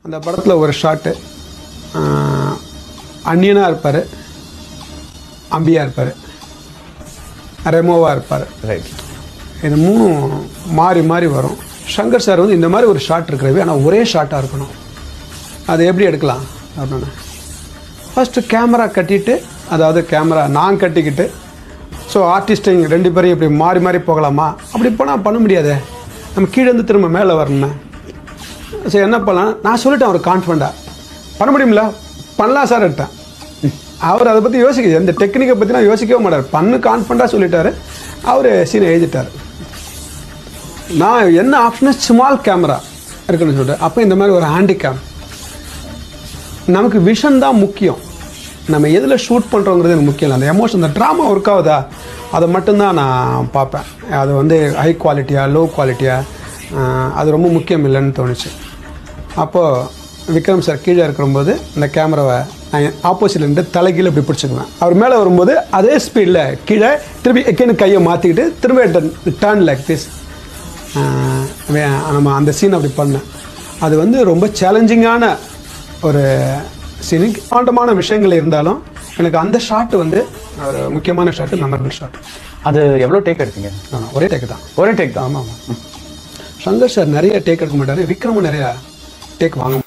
அந்த படத்தில் ஒரு ஷாட்டு அன்னியனாக இருப்பார் அம்பியாக இருப்பார் ரெமோவாக இருப்பார் ரைட் இது மூணும் மாறி மாறி வரும் சங்கர் சார் வந்து இந்த மாதிரி ஒரு ஷாட் இருக்கிறவே ஆனால் ஒரே ஷாட்டாக இருக்கணும் அது எப்படி எடுக்கலாம் அப்படின்னு ஃபஸ்ட்டு கேமரா கட்டிட்டு அதாவது கேமரா நான் கட்டிக்கிட்டு ஸோ ஆர்டிஸ்ட்டுங்க ரெண்டு பேரும் இப்படி மாறி மாறி போகலாமா அப்படி போனால் பண்ண முடியாதே நம்ம கீழே இருந்து திரும்ப மேலே வரணுமே சரி என்ன பண்ணலாம் நான் சொல்லிட்டேன் அவர் கான்ஃபிடண்ட்டாக பண்ண முடியுமில்ல பண்ணலாம் சார் எடுத்தேன் அவர் அதை பற்றி யோசிக்க எந்த டெக்னிக்கை பற்றி நான் யோசிக்கவே மாட்டார் பண்ணு கான்ஃபிடண்ட்டாக சொல்லிட்டாரு அவர் சீனை எழுதிட்டார் நான் என்ன ஆப்ஷன் ஸ்மால் கேமரா இருக்குன்னு சொல்லிட்டு அப்போ இந்த மாதிரி ஒரு ஹேண்டிகேம் நமக்கு விஷன் தான் முக்கியம் நம்ம எதில் ஷூட் பண்ணுறோங்கிறது எனக்கு முக்கியம் இல்லை அந்த எமோஷன் அந்த ட்ராமா ஒர்க் ஆகுதா அதை மட்டும்தான் நான் பார்ப்பேன் அது வந்து ஹை குவாலிட்டியா லோ குவாலிட்டியா அது ரொம்ப முக்கியம் இல்லைன்னு தோணுச்சு அப்போது விக்ரம் சார் கீழே இருக்கும்போது இந்த கேமராவை நான் ஆப்போசிட்ல இருந்து தலைகீழ இப்படி பிடிச்சிக்குவேன் அவர் மேலே வரும்போது அதே ஸ்பீடில் கீழே திருப்பி எக்கேன்னு கையை மாற்றிக்கிட்டு திரும்ப டர்ன் லைக் திஸ் நம்ம அந்த சீன் அப்படி பண்ணேன் அது வந்து ரொம்ப சேலஞ்சிங்கான ஒரு சீனிக் ஆண்டமான விஷயங்கள் இருந்தாலும் எனக்கு அந்த ஷாட் வந்து ஒரு முக்கியமான ஷாட்டு மெமரபிள் ஷாட் அது எவ்வளோ டேக் எடுத்தீங்க ஒரே டேக் தான் ஒரே டேக் தான் ஆமாம் ஆமாம் சங்கர் சார் நிறைய டேக் எடுக்க மாட்டார் விக்ரமும் நிறையா டேக் வாங்க